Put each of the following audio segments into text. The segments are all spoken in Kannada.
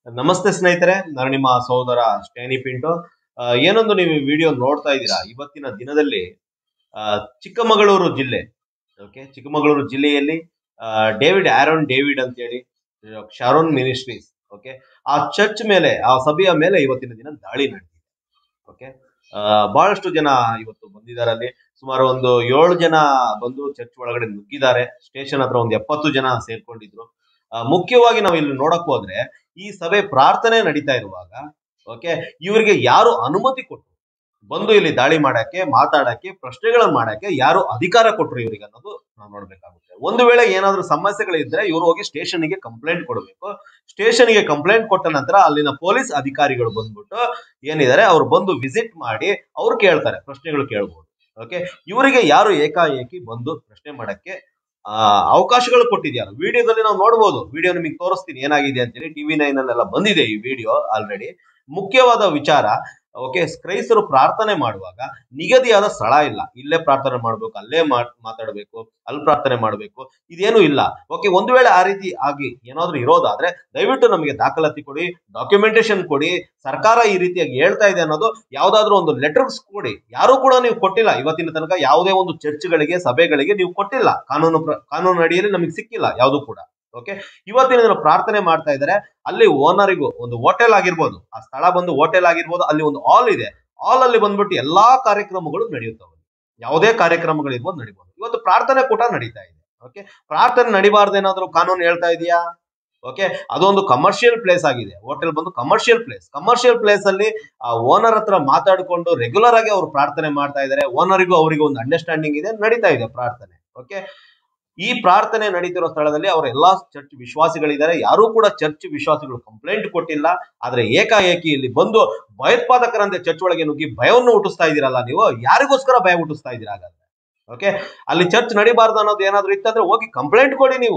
ನಮಸ್ತೆ ಸ್ನೇಹಿತರೆ ನಾನು ನಿಮ್ಮ ಸಹೋದರ ಸ್ಟ್ಯಾನಿ ಪಿಂಟು ಆ, ಏನೊಂದು ನೀವು ವಿಡಿಯೋ ನೋಡ್ತಾ ಇದ್ದೀರಾ ಇವತ್ತಿನ ದಿನದಲ್ಲಿ ಆ, ಚಿಕ್ಕಮಗಳೂರು ಜಿಲ್ಲೆ ಓಕೆ ಚಿಕ್ಕಮಗಳೂರು ಜಿಲ್ಲೆಯಲ್ಲಿ ಆ, ಡೇವಿಡ್ ಆರೋನ್ ಡೇವಿಡ್ ಅಂತೇಳಿ ಶಾರೋನ್ ಮಿನಿಸ್ಟ್ರೀಸ್ ಓಕೆ ಆ ಚರ್ಚ್ ಮೇಲೆ ಆ ಸಭೆಯ ಮೇಲೆ ಇವತ್ತಿನ ದಿನ ದಾಳಿ ನಡೆದಿದೆ ಓಕೆ ಆ, ಬಹಳಷ್ಟು ಜನ ಇವತ್ತು ಬಂದಿದ್ದಾರೆ ಅಲ್ಲಿ ಸುಮಾರು ಒಂದು ಏಳು ಜನ ಬಂದು ಚರ್ಚ್ ಒಳಗಡೆ ನುಗ್ಗಿದ್ದಾರೆ ಸ್ಟೇಷನ್ ಹತ್ರ ಒಂದು ಎಪ್ಪತ್ತು ಜನ ಸೇರ್ಕೊಂಡಿದ್ರು ಆ, ಮುಖ್ಯವಾಗಿ ನಾವು ಇಲ್ಲಿ ನೋಡಕ್ ಹೋದ್ರೆ ಈ ಸಭೆ ಪ್ರಾರ್ಥನೆ ನಡೀತಾ ಇರುವಾಗ ಓಕೆ ಇವರಿಗೆ ಯಾರು ಅನುಮತಿ ಕೊಟ್ಟರು ಬಂದು ಇಲ್ಲಿ ದಾಳಿ ಮಾಡಕ್ಕೆ ಮಾತಾಡಕ್ಕೆ ಪ್ರಶ್ನೆಗಳನ್ನ ಮಾಡಕ್ಕೆ ಯಾರು ಅಧಿಕಾರ ಕೊಟ್ರು ಇವರಿಗೆ ಅನ್ನೋದು ನಾವು ನೋಡ್ಬೇಕಾಗುತ್ತೆ ಒಂದು ವೇಳೆ ಏನಾದ್ರೂ ಸಮಸ್ಯೆಗಳಿದ್ರೆ ಇವರು ಹೋಗಿ ಸ್ಟೇಷನ್ಗೆ ಕಂಪ್ಲೇಂಟ್ ಕೊಡಬೇಕು ಸ್ಟೇಷನ್ಗೆ ಕಂಪ್ಲೇಂಟ್ ಕೊಟ್ಟ ನಂತರ ಅಲ್ಲಿನ ಪೊಲೀಸ್ ಅಧಿಕಾರಿಗಳು ಬಂದ್ಬಿಟ್ಟು ಏನಿದ್ದಾರೆ ಅವ್ರು ಬಂದು ವಿಸಿಟ್ ಮಾಡಿ ಅವ್ರು ಕೇಳ್ತಾರೆ ಪ್ರಶ್ನೆಗಳು ಕೇಳ್ಬೋದು ಓಕೆ ಇವರಿಗೆ ಯಾರು ಏಕಾಏಕಿ ಬಂದು ಪ್ರಶ್ನೆ ಮಾಡಕ್ಕೆ ಆ, ಅವಕಾಶಗಳು ಕೊಟ್ಟಿದ್ಯಾರ ವಿಡಿಯೋದಲ್ಲಿ ನಾವು ನೋಡ್ಬೋದು ವಿಡಿಯೋ ನಿಮಗೆ ತೋರಿಸ್ತೀನಿ ಏನಾಗಿದೆ ಅಂತೇಳಿ ಟಿವಿ ನೈನ್ ಅಲ್ಲೆಲ್ಲ ಬಂದಿದೆ ಈ ವಿಡಿಯೋ ಆಲ್ರೆಡಿ ಮುಖ್ಯವಾದ ವಿಚಾರ ಓಕೆ ಕ್ರೈಸ್ತರು ಪ್ರಾರ್ಥನೆ ಮಾಡುವಾಗ ನಿಗದಿಯಾದ ಸ್ಥಳ ಇಲ್ಲ ಇಲ್ಲೇ ಪ್ರಾರ್ಥನೆ ಮಾಡ್ಬೇಕು ಅಲ್ಲೇ ಮಾತ್- ಮಾತಾಡ್ಬೇಕು ಅಲ್ಲಿ ಪ್ರಾರ್ಥನೆ ಮಾಡ್ಬೇಕು ಇದೇನು ಇಲ್ಲ ಓಕೆ ಒಂದು ವೇಳೆ ಆ ರೀತಿ ಆಗಿ ಏನಾದ್ರೂ ಇರೋದಾದ್ರೆ ದಯವಿಟ್ಟು ನಮಗೆ ದಾಖಲಾತಿ ಕೊಡಿ ಡಾಕ್ಯುಮೆಂಟೇಶನ್ ಕೊಡಿ ಸರ್ಕಾರ ಈ ರೀತಿಯಾಗಿ ಹೇಳ್ತಾ ಇದೆ ಅನ್ನೋದು ಯಾವ್ದಾದ್ರು ಒಂದು ಲೆಟರ್ಸ್ ಕೊಡಿ ಯಾರು ಕೂಡ ನೀವು ಕೊಟ್ಟಿಲ್ಲ ಇವತ್ತಿನ ತನಕ ಯಾವುದೇ ಒಂದು ಚರ್ಚ್ಗಳಿಗೆ ಸಭೆಗಳಿಗೆ ನೀವು ಕೊಟ್ಟಿಲ್ಲ ಕಾನೂನು ಪ್ರ- ಕಾನೂನು ಅಡಿಯಲ್ಲಿ ನಮಗೆ ಸಿಕ್ಕಿಲ್ಲ ಯಾವುದು ಕೂಡ ಓಕೆ ಇವತ್ತಿನ ದಿನ ಪ್ರಾರ್ಥನೆ ಮಾಡ್ತಾ ಇದ್ದಾರೆ ಅಲ್ಲಿ ಓನರಿಗೂ ಒಂದು ಹೋಟೆಲ್ ಆಗಿರ್ಬೋದು ಆ ಸ್ಥಳ ಬಂದು ಹೋಟೆಲ್ ಆಗಿರ್ಬೋದು ಅಲ್ಲಿ ಒಂದು ಹಾಲ್ ಇದೆ ಹಾಲ್ ಅಲ್ಲಿ ಬಂದ್ಬಿಟ್ಟು ಎಲ್ಲಾ ಕಾರ್ಯಕ್ರಮಗಳು ನಡೆಯುತ್ತವೆ ಯಾವುದೇ ಕಾರ್ಯಕ್ರಮಗಳಿರ್ಬೋದು ನಡೀಬಹುದು ಇವತ್ತು ಪ್ರಾರ್ಥನೆ ಕೂಡ ನಡೀತಾ ಇದೆ ಓಕೆ ಪ್ರಾರ್ಥನೆ ನಡಿಬಾರ್ದೇನಾದ್ರೂ ಕಾನೂನು ಹೇಳ್ತಾ ಇದೆಯಾ ಓಕೆ ಅದೊಂದು ಕಮರ್ಷಿಯಲ್ ಪ್ಲೇಸ್ ಆಗಿದೆ ಹೋಟೆಲ್ ಬಂದು ಕಮರ್ಷಿಯಲ್ ಪ್ಲೇಸ್ ಕಮರ್ಷಿಯಲ್ ಪ್ಲೇಸ್ ಅಲ್ಲಿ ಆ ಓನರ್ ಹತ್ರ ಮಾತಾಡಿಕೊಂಡು ರೆಗ್ಯುಲರ್ ಆಗಿ ಅವರು ಪ್ರಾರ್ಥನೆ ಮಾಡ್ತಾ ಇದ್ದಾರೆ ಓನರಿಗೂ ಅವರಿಗೂ ಒಂದು ಅಂಡರ್ಸ್ಟ್ಯಾಂಡಿಂಗ್ ಇದೆ ನಡೀತಾ ಇದೆ ಪ್ರಾರ್ಥನೆ ಓಕೆ ಈ ಪ್ರಾರ್ಥನೆ ನಡೀತಿರೋ ಸ್ಥಳದಲ್ಲಿ ಅವರ ಎಲ್ಲಾ ಚರ್ಚ್ ವಿಶ್ವಾಸಿಗಳಿದ್ದಾರೆ ಯಾರೂ ಕೂಡ ಚರ್ಚ್ ವಿಶ್ವಾಸಿಗಳು ಕಂಪ್ಲೇಂಟ್ ಕೊಟ್ಟಿಲ್ಲ ಆದ್ರೆ ಏಕಾಏಕಿ ಇಲ್ಲಿ ಬಂದು ಭಯೋತ್ಪಾದಕರಂತೆ ಚರ್ಚ್ ಒಳಗೆ ನುಗ್ಗಿ ಭಯವನ್ನು ಹುಟ್ಟಿಸ್ತಾ ಇದ್ದೀರಲ್ಲ ನೀವು ಯಾರಿಗೋಸ್ಕರ ಭಯ ಹುಟ್ಟಿಸ್ತಾ ಇದ್ದೀರಾ ಹಾಗಾದ್ರೆ ಓಕೆ ಅಲ್ಲಿ ಚರ್ಚ್ ನಡಿಬಾರ್ದು ಅನ್ನೋದು ಏನಾದ್ರು ಇತ್ತಂದ್ರೆ ಹೋಗಿ ಕಂಪ್ಲೇಂಟ್ ಕೊಡಿ ನೀವು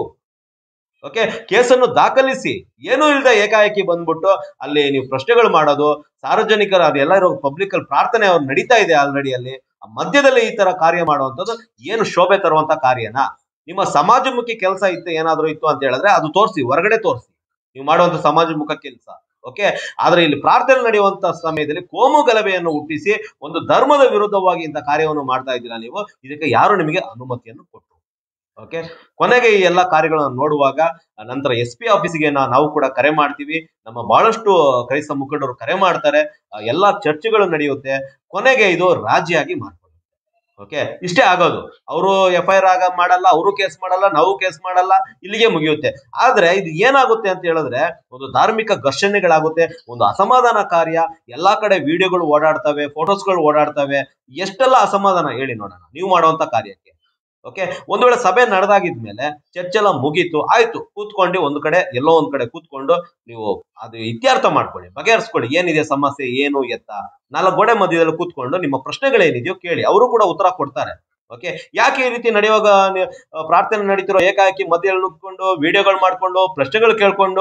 ಓಕೆ ಕೇಸನ್ನು ದಾಖಲಿಸಿ ಏನೂ ಇಲ್ಲದೆ ಏಕಾಏಕಿ ಬಂದ್ಬಿಟ್ಟು ಅಲ್ಲಿ ನೀವು ಪ್ರಶ್ನೆಗಳು ಮಾಡೋದು ಸಾರ್ವಜನಿಕರ ಅದೆಲ್ಲ ಇರೋ ಪಬ್ಲಿಕ್ ಅಲ್ಲಿ ಪ್ರಾರ್ಥನೆ ಅವ್ರು ನಡೀತಾ ಇದೆ ಆಲ್ರೆಡಿ ಅಲ್ಲಿ ಆ ಮಧ್ಯದಲ್ಲಿ ಈ ತರ ಕಾರ್ಯ ಮಾಡುವಂಥದ್ದು ಏನು ಶೋಭೆ ತರುವಂತ ಕಾರ್ಯನಾ ನಿಮ್ಮ ಸಮಾಜಮುಖಿ ಕೆಲಸ ಇತ್ತು ಏನಾದ್ರೂ ಇತ್ತು ಅಂತ ಹೇಳಿದ್ರೆ ಅದು ತೋರಿಸಿ ಹೊರಗಡೆ ತೋರಿಸಿ ನೀವು ಮಾಡುವಂತ ಸಮಾಜಮುಖ ಕೆಲಸ ಓಕೆ ಆದ್ರೆ ಇಲ್ಲಿ ಪ್ರಾರ್ಥನೆ ನಡೆಯುವಂತ ಸಮಯದಲ್ಲಿ ಕೋಮು ಗಲಭೆಯನ್ನು ಹುಟ್ಟಿಸಿ ಒಂದು ಧರ್ಮದ ವಿರುದ್ಧವಾಗಿ ಇಂಥ ಕಾರ್ಯವನ್ನು ಮಾಡ್ತಾ ಇದ್ದೀರಾ ನೀವು ಇದಕ್ಕೆ ಯಾರು ನಿಮಗೆ ಅನುಮತಿಯನ್ನು ಕೊಟ್ಟರು ಓಕೆ ಕೊನೆಗೆ ಈ ಎಲ್ಲ ಕಾರ್ಯಗಳನ್ನು ನೋಡುವಾಗ ಆ, ನಂತರ ಎಸ್ ಪಿ ಆಫೀಸಿಗೆ ನಾವು ಕೂಡ ಕರೆ ಮಾಡ್ತೀವಿ ನಮ್ಮ ಬಹಳಷ್ಟು ಕ್ರೈಸ್ತ ಮುಖಂಡರು ಕರೆ ಮಾಡ್ತಾರೆ ಆ, ಎಲ್ಲಾ ಚರ್ಚೆಗಳು ನಡೆಯುತ್ತೆ ಕೊನೆಗೆ ಇದು ರಾಜಿಯಾಗಿ ಮಾರ್ಪಡುತ್ತೆ ಓಕೆ ಇಷ್ಟೇ ಆಗೋದು ಅವರು ಎಫ್ ಐ ಆರ್ ಆಗ ಮಾಡಲ್ಲ ಅವರು ಕೇಸ್ ಮಾಡಲ್ಲ ನಾವು ಕೇಸ್ ಮಾಡಲ್ಲ ಇಲ್ಲಿಗೆ ಮುಗಿಯುತ್ತೆ ಆದ್ರೆ ಇದು ಏನಾಗುತ್ತೆ ಅಂತ ಹೇಳಿದ್ರೆ ಒಂದು ಧಾರ್ಮಿಕ ಘರ್ಷಣೆಗಳಾಗುತ್ತೆ ಒಂದು ಅಸಮಾಧಾನ ಕಾರ್ಯ ಎಲ್ಲಾ ಕಡೆ ವಿಡಿಯೋಗಳು ಓಡಾಡ್ತವೆ ಫೋಟೋಸ್ಗಳು ಓಡಾಡ್ತವೆ ಎಷ್ಟೆಲ್ಲ ಅಸಮಾಧಾನ ಹೇಳಿ ನೋಡೋಣ ನೀವು ಮಾಡುವಂತ ಕಾರ್ಯಕ್ಕೆ ಓಕೆ ಒಂದು ವೇಳೆ ಸಭೆ ನಡೆದಾಗಿದ್ಮೇಲೆ ಚರ್ಚ್ ಎಲ್ಲ ಮುಗೀತು ಆಯ್ತು ಕೂತ್ಕೊಂಡು ಒಂದು ಕಡೆ ಎಲ್ಲೋ ಒಂದ್ ಕಡೆ ಕೂತ್ಕೊಂಡು ನೀವು ಅದು ಇತ್ಯರ್ಥ ಮಾಡ್ಕೊಳ್ಳಿ ಬಗೆಹರಿಸ್ಕೊಳ್ಳಿ ಏನಿದೆ ಸಮಸ್ಯೆ ಏನು ಎತ್ತ ನಾಲ್ಕು ಗೋಡೆ ಮಧ್ಯದಲ್ಲಿ ಕೂತ್ಕೊಂಡು ನಿಮ್ಮ ಪ್ರಶ್ನೆಗಳೇನಿದೆಯೋ ಕೇಳಿ ಅವರು ಕೂಡ ಉತ್ತರ ಕೊಡ್ತಾರೆ ಓಕೆ ಯಾಕೆ ಈ ರೀತಿ ನಡೆಯುವಾಗ ನೀವು, ಆ, ಪ್ರಾರ್ಥನೆ ನಡೀತಿರೋ ಏಕಾಏಕಿ ಮಧ್ಯದಲ್ಲಿ ನುಗ್ಕೊಂಡು ವಿಡಿಯೋಗಳು ಮಾಡ್ಕೊಂಡು ಪ್ರಶ್ನೆಗಳು ಕೇಳ್ಕೊಂಡು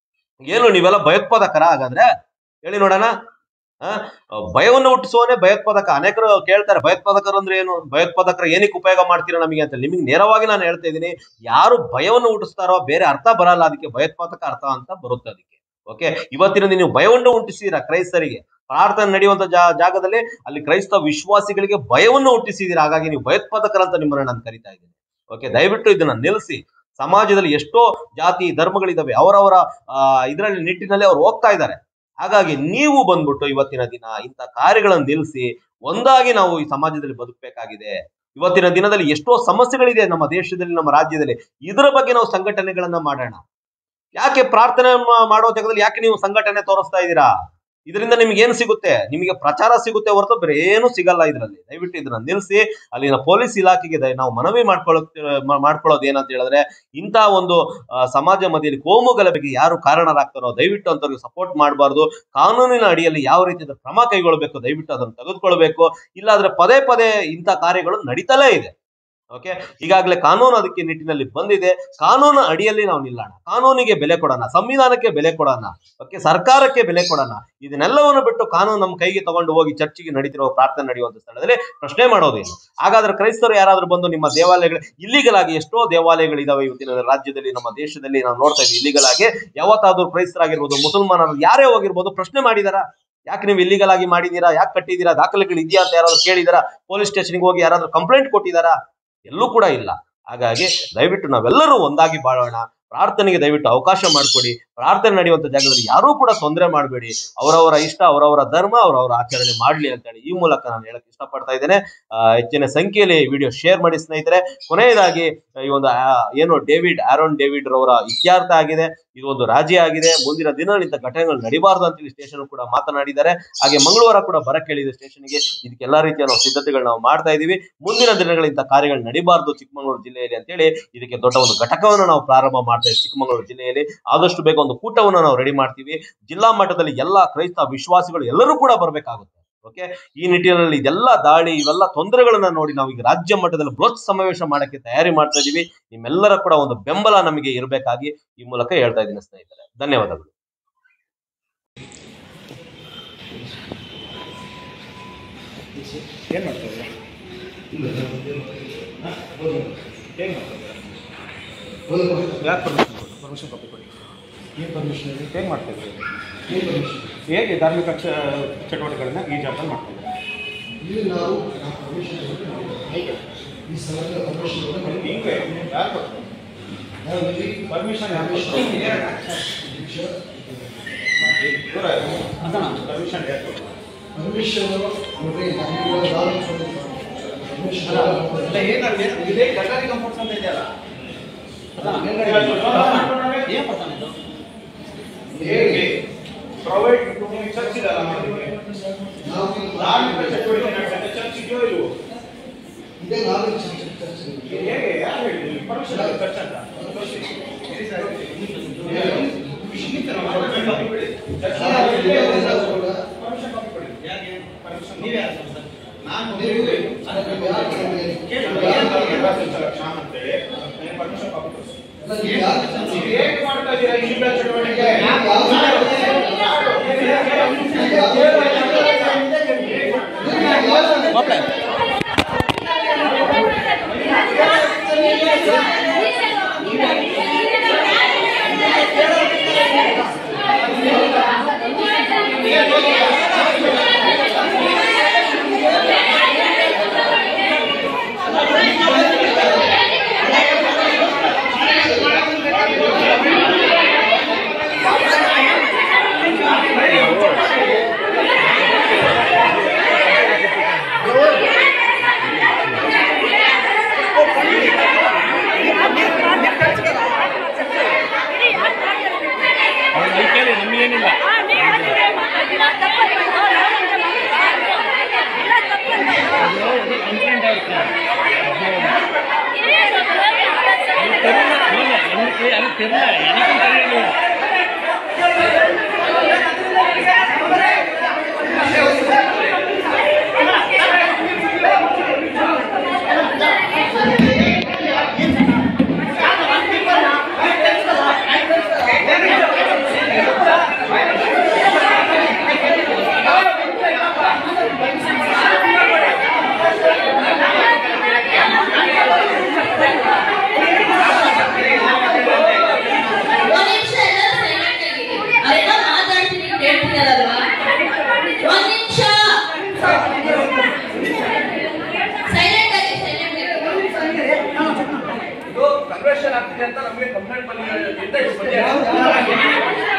ಏನು ನೀವೆಲ್ಲ ಭಯೋತ್ಪಾದಕರ ಹಾಗಾದ್ರೆ ಹೇಳಿ ನೋಡೋಣ ಆ, ಭಯವನ್ನು ಹುಟ್ಟಿಸುವನೇ ಭಯೋತ್ಪಾದಕ ಅನೇಕರು ಕೇಳ್ತಾರೆ ಭಯೋತ್ಪಾದಕರು ಅಂದ್ರೆ ಏನು ಭಯೋತ್ಪಾದಕರ ಏನಕ್ಕೆ ಉಪಯೋಗ ಮಾಡ್ತೀರಾ ನಮಗೆ ಅಂತ ನಿಮಗೆ ನೇರವಾಗಿ ನಾನು ಹೇಳ್ತಾ ಇದ್ದೀನಿ ಯಾರು ಭಯವನ್ನು ಹುಟ್ಟಿಸ್ತಾರೋ ಬೇರೆ ಅರ್ಥ ಬರಲ್ಲ ಅದಕ್ಕೆ ಭಯೋತ್ಪಾದಕ ಅರ್ಥ ಅಂತ ಬರುತ್ತೆ ಅದಕ್ಕೆ ಓಕೆ ಇವತ್ತಿನ ದಿನ ನೀವು ಭಯವನ್ನು ಹುಟ್ಟಿಸಿದೀರಾ ಕ್ರೈಸ್ತರಿಗೆ ಪ್ರಾರ್ಥನೆ ನಡೆಯುವಂತ ಜಾ- ಜಾಗದಲ್ಲಿ ಅಲ್ಲಿ ಕ್ರೈಸ್ತ ವಿಶ್ವಾಸಿಗಳಿಗೆ ಭಯವನ್ನು ಹುಟ್ಟಿಸಿದೀರಾ ಹಾಗಾಗಿ ನೀವು ಭಯೋತ್ಪಾದಕರಂತ ನಿಮ್ಮನ್ನ ನಾನು ಕರಿತಾ ಇದ್ದೀನಿ ಓಕೆ ದಯವಿಟ್ಟು ಇದನ್ನ ನಿಲ್ಲಿಸಿ ಸಮಾಜದಲ್ಲಿ ಎಷ್ಟೋ ಜಾತಿ ಧರ್ಮಗಳಿದಾವೆ ಅವರವರ ಇದರಲ್ಲಿ ನಿಟ್ಟಿನಲ್ಲಿ ಅವ್ರು ಹೋಗ್ತಾ ಇದ್ದಾರೆ ಹಾಗಾಗಿ ನೀವು ಬಂದ್ಬಿಟ್ಟು ಇವತ್ತಿನ ದಿನ ಇಂಥ ಕಾರ್ಯಗಳನ್ನು ನಿಲ್ಲಿಸಿ ಒಂದಾಗಿ ನಾವು ಈ ಸಮಾಜದಲ್ಲಿ ಬದುಕಬೇಕಾಗಿದೆ ಇವತ್ತಿನ ದಿನದಲ್ಲಿ ಎಷ್ಟೋ ಸಮಸ್ಯೆಗಳಿದೆ ನಮ್ಮ ದೇಶದಲ್ಲಿ ನಮ್ಮ ರಾಜ್ಯದಲ್ಲಿ ಇದರ ಬಗ್ಗೆ ನಾವು ಸಂಘಟನೆಗಳನ್ನ ಮಾಡೋಣ ಯಾಕೆ ಪ್ರಾರ್ಥನೆ ಮಾ- ಮಾಡೋ ಜಾಗದಲ್ಲಿ ಯಾಕೆ ನೀವು ಸಂಘಟನೆ ತೋರಿಸ್ತಾ ಇದ್ದೀರಾ ಇದರಿಂದ ನಿಮ್ಗೆ ಏನು ಸಿಗುತ್ತೆ ನಿಮಗೆ ಪ್ರಚಾರ ಸಿಗುತ್ತೆ ಹೊರತು ಬೇರೆ ಏನು ಸಿಗಲ್ಲ ಇದರಲ್ಲಿ ದಯವಿಟ್ಟು ಇದನ್ನ ನಿಲ್ಲಿಸಿ ಅಲ್ಲಿನ ಪೊಲೀಸ್ ಇಲಾಖೆಗೆ ದಯ- ನಾವು ಮನವಿ ಮಾಡ್ಕೊಳ್ಳೋ ಮಾಡ್ಕೊಳ್ಳೋದು ಏನಂತ ಹೇಳಿದ್ರೆ ಇಂಥ ಒಂದು ಆ, ಸಮಾಜ ಮಧ್ಯದಲ್ಲಿ ಕೋಮು ಗಲಭೆಗೆ ಯಾರು ಕಾರಣರಾಗ್ತಾರೋ ದಯವಿಟ್ಟು ಅಂತವ್ರಿಗೆ ಸಪೋರ್ಟ್ ಮಾಡಬಾರ್ದು ಕಾನೂನಿನ ಅಡಿಯಲ್ಲಿ ಯಾವ ರೀತಿಯ ಕ್ರಮ ಕೈಗೊಳ್ಳಬೇಕು ದಯವಿಟ್ಟು ಅದನ್ನು ತೆಗೆದುಕೊಳ್ಬೇಕು ಇಲ್ಲಾಂದ್ರೆ ಪದೇ ಪದೇ ಇಂಥ ಕಾರ್ಯಗಳು ನಡೀತಲೇ ಇದೆ ಓಕೆ ಈಗಾಗಲೇ ಕಾನೂನು ಅದಕ್ಕೆ ನಿಟ್ಟಿನಲ್ಲಿ ಬಂದಿದೆ ಕಾನೂನು ಅಡಿಯಲ್ಲಿ ನಾವು ನಿಲ್ಲೋಣ ಕಾನೂನಿಗೆ ಬೆಲೆ ಕೊಡೋಣ ಸಂವಿಧಾನಕ್ಕೆ ಬೆಲೆ ಕೊಡೋಣ ಓಕೆ ಸರ್ಕಾರಕ್ಕೆ ಬೆಲೆ ಕೊಡೋಣ ಇದನ್ನೆಲ್ಲವನ್ನು ಬಿಟ್ಟು ಕಾನೂನು ನಮ್ಮ ಕೈಗೆ ತಗೊಂಡು ಹೋಗಿ ಚರ್ಚಿಗೆ ನಡೀತಿರೋ ಪ್ರಾರ್ಥನೆ ನಡೆಯುವಂತ ಸ್ಥಳದಲ್ಲಿ ಪ್ರಶ್ನೆ ಮಾಡೋದೇನು ಹಾಗಾದ್ರೆ ಕ್ರೈಸ್ತರು ಯಾರಾದ್ರೂ ಬಂದು ನಿಮ್ಮ ದೇವಾಲಯಗಳು ಇಲ್ಲಿಗಲ್ ಆಗಿ ಎಷ್ಟೋ ದೇವಾಲಯಗಳಿದಾವೆ ಇವತ್ತಿನ ರಾಜ್ಯದಲ್ಲಿ ನಮ್ಮ ದೇಶದಲ್ಲಿ ನಾವು ನೋಡ್ತಾ ಇದ್ದೀವಿ ಇಲ್ಲಿಗಲ್ ಆಗಿ ಯಾವತ್ತಾದ್ರೂ ಕ್ರೈಸ್ತರಾಗಿರ್ಬೋದು ಮುಸಲ್ಮಾನರು ಯಾರೇ ಹೋಗಿರ್ಬೋದು ಪ್ರಶ್ನೆ ಮಾಡಿದಾರಾ ಯಾಕೆ ನೀವು ಇಲ್ಲಿಗಲ್ ಆಗಿ ಮಾಡಿದೀರಾ ಯಾಕೆ ಕಟ್ಟಿದೀರಾ ದಾಖಲೆಗಳು ಇದೆಯಾ ಅಂತ ಯಾರಾದ್ರೂ ಕೇಳಿದಾರಾ ಪೊಲೀಸ್ ಸ್ಟೇಷನ್ಗೆ ಹೋಗಿ ಯಾರಾದ್ರೂ ಕಂಪ್ಲೇಂಟ್ ಕೊಟ್ಟಿದಾರಾ ಎಲ್ಲೂ ಕೂಡ ಇಲ್ಲ ಹಾಗಾಗಿ ದಯವಿಟ್ಟು ನಾವೆಲ್ಲರೂ ಒಂದಾಗಿ ಬಾಳೋಣ ಪ್ರಾರ್ಥನೆಗೆ ದಯವಿಟ್ಟು ಅವಕಾಶ ಮಾಡಿಕೊಡಿ ಪ್ರಾರ್ಥನೆ ನಡೆಯುವಂತ ಜಾಗದಲ್ಲಿ ಯಾರೂ ಕೂಡ ತೊಂದರೆ ಮಾಡಬೇಡಿ ಅವರವರ ಇಷ್ಟ ಅವರವರ ಧರ್ಮ ಅವರವರ ಆಚರಣೆ ಮಾಡಲಿ ಅಂತ ಹೇಳಿ ಈ ಮೂಲಕ ನಾನು ಹೇಳಕ್ ಇಷ್ಟಪಡ್ತಾ ಇದ್ದೇನೆ ಆ, ಹೆಚ್ಚಿನ ಸಂಖ್ಯೆಯಲ್ಲಿ ವಿಡಿಯೋ ಶೇರ್ ಮಾಡಿ ಸ್ನೇಹಿತರೆ ಕೊನೆಯದಾಗಿ ಈ ಒಂದು ಆ, ಏನು ಡೇವಿಡ್ ಆರೋನ್ ಡೇವಿಡ್ ರವರ ಇತ್ಯರ್ಥ ಆಗಿದೆ ಇದು ಒಂದು ರಾಜಿ ಆಗಿದೆ ಮುಂದಿನ ದಿನಗಳಲ್ಲಿ ಇಂಥ ಘಟನೆಗಳು ನಡಿಬಾರ್ದು ಅಂತೇಳಿ ಸ್ಟೇಷನ್ ಕೂಡ ಮಾತನಾಡಿದ್ದಾರೆ ಹಾಗೆ ಮಂಗಳವಾರ ಕೂಡ ಬರಕ್ ಹೇಳಿದೆ ಸ್ಟೇಷನ್ಗೆ ಇದಕ್ಕೆ ಎಲ್ಲಾ ರೀತಿಯ ನಾವು ಸಿದ್ಧತೆಗಳು ನಾವು ಮಾಡ್ತಾ ಇದೀವಿ ಮುಂದಿನ ದಿನಗಳಲ್ಲಿ ಇಂಥ ಕಾರ್ಯಗಳು ನಡಿಬಾರ್ದು ಚಿಕ್ಕಮಗಳೂರು ಜಿಲ್ಲೆಯಲ್ಲಿ ಅಂತೇಳಿ ಇದಕ್ಕೆ ದೊಡ್ಡ ಒಂದು ಘಟಕವನ್ನು ನಾವು ಪ್ರಾರಂಭ ಮಾಡ್ತಾ ಇದ್ದೀವಿ ಚಿಕ್ಕಮಗಳೂರು ಜಿಲ್ಲೆಯಲ್ಲಿ ಆದಷ್ಟು ಬೇಗ ಒಂದು ಕೂಟವನ್ನು ನಾವು ರೆಡಿ ಮಾಡ್ತೀವಿ ಜಿಲ್ಲಾ ಮಟ್ಟದಲ್ಲಿ ಎಲ್ಲಾ ಕ್ರೈಸ್ತ ವಿಶ್ವಾಸಿಗಳು ಎಲ್ಲರೂ ಕೂಡ ಬರಬೇಕಾಗುತ್ತೆ ಓಕೆ ಈ ನಿಟ್ಟಿನಲ್ಲಿ ಇದೆಲ್ಲ ದಾಳಿ ಇವೆಲ್ಲ ತೊಂದರೆಗಳನ್ನ ನೋಡಿ ನಾವು ಈಗ ರಾಜ್ಯ ಮಟ್ಟದಲ್ಲಿ ಬೃಹತ್ ಸಮಾವೇಶ ಮಾಡಕ್ಕೆ ತಯಾರಿ ಮಾಡ್ತಾ ಇದೀವಿ ನಿಮ್ಮೆಲ್ಲರ ಕೂಡ ಒಂದು ಬೆಂಬಲ ನಮಗೆ ಇರಬೇಕಾಗಿ ಈ ಮೂಲಕ ಹೇಳ್ತಾ ಇದ್ದೀನಿ ಸ್ನೇಹಿತರೆ ಧನ್ಯವಾದಗಳು ಏನು ಮಾಡ್ತಾ ಇದ್ದೀರಾ ಏನು ಮಾಡ್ತಾ ಇದ್ದೀರಾ ಯಾರು ಪರ್ಮಿಷನ್ ಕೊಡಿ ಪರ್ಮಿಷನ್ ಕಾಪಿ ಕೊಡಿ ಏನು ಪರ್ಮಿಷನ್ ಹೇಗೆ ಮಾಡ್ತಾ ಇದ್ದೀರಿ ಹೇಗೆ ಧಾರ್ಮಿಕ ಚ ಚಟುವಟಿಕೆಗಳನ್ನ ಈ ಜಾಗದಲ್ಲಿ ಮಾಡ್ತಾ ಇದ್ದೀರಾ ಇಲ್ಲಿ ನಾವು ಪರ್ಮಿಷನ್ ಈ ಸ್ಥಳದ ಪರ್ಮಿಷನ್ ಹಿಂಗೆ ಯಾರು ಕೊಡ್ತಾರೆ ಪರ್ಮಿಷನ್ ಯಾರು ಪರ್ಮಿಷನ್ ಯಾರು ಕೊಡ್ತಾರೆ ಪರ್ಮಿಷನ್ ನೋಡ್ರಿ ನಮಗೆ ಪರ್ಮಿಷನ್ ಇದೇ ಗಟಾರಿ ಕಂಫರ್ಟ್ಸ್ ಅಂತ ಇದೆಯಲ್ಲ ಹೇಗೆ ಪ್ರೈವೇಟ್ ಚರ್ಚ್ ಇದಲ್ಲ ನಮ್ಮಲ್ಲಿ. ನಾವು ಧಾರ್ಮಿಕ ಚಟುವಟಿಕೆ ನಡೆಸಕ್ಕೆ ಚರ್ಚ್ ಇದೆಯೋ ಇಲ್ವೋ ಇದೇ ನಾವೇ ಚರ್ಚೆ ಚರ್ಚೆ ಇದು ಹೇಗೆ ಯಾರು ಹೇಳಿದ್ರು ಪರ್ಮಿಷನ್ ಆಗಿ ಚರ್ಚ್ ಅಂತ ತೋರಿಸಿ. ಪರ್ಮಿಷನ್ ಕಾಪಿ ಕೊಡಿ. ಪರ್ಮಿಷನ್ ನೀವೇ ನಾನು ಶ್ಯಾಮ್ ಅಂತೇಳಿ ನನಗೆ ಪರ್ಮಿಷನ್ ಕಾಪಿ ಕೊಡಿ. ನೀವು ಹೇಗೆ ಮಾಡ್ತಾ ಇದ್ದೀರಾ ಈ ಶಿಬಿರ ಚಟುವಟಿಕೆ ಒಂದ್ ನಿಮಿಷ ಎಲ್ಲರೂ silent ಆಗಿರಿ. ಅವೆಲ್ಲ ಮಾತಾಡ್ತೀನಿ ಕೇಳ್ತಿದಾರಲ್ವಾ ಒಂದ್ ನಿಮಿಷ ಸೈಲೆಂಟ್ ಆಗಿ ಸೈಲೆಂಟ್ ಆಗಿ ಇದು ಕನ್ವರ್ಷನ್ ಆಗ್ತಿದೆ ಅಂತ ನಮಗೆ ಕಂಪ್ಲೇಂಟ್ ಬಂದಿದೆ ಇದು ಬಗ್ಗೆ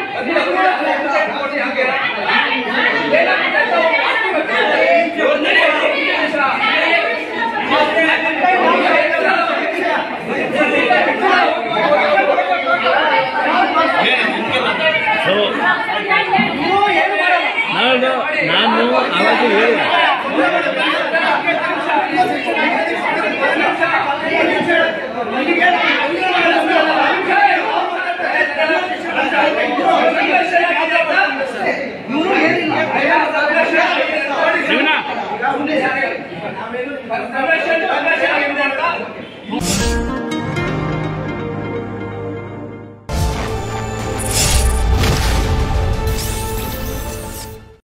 ನಾನು ನಾನು ಅವಾಗ ಹೇಳಿ ನಾವೇನು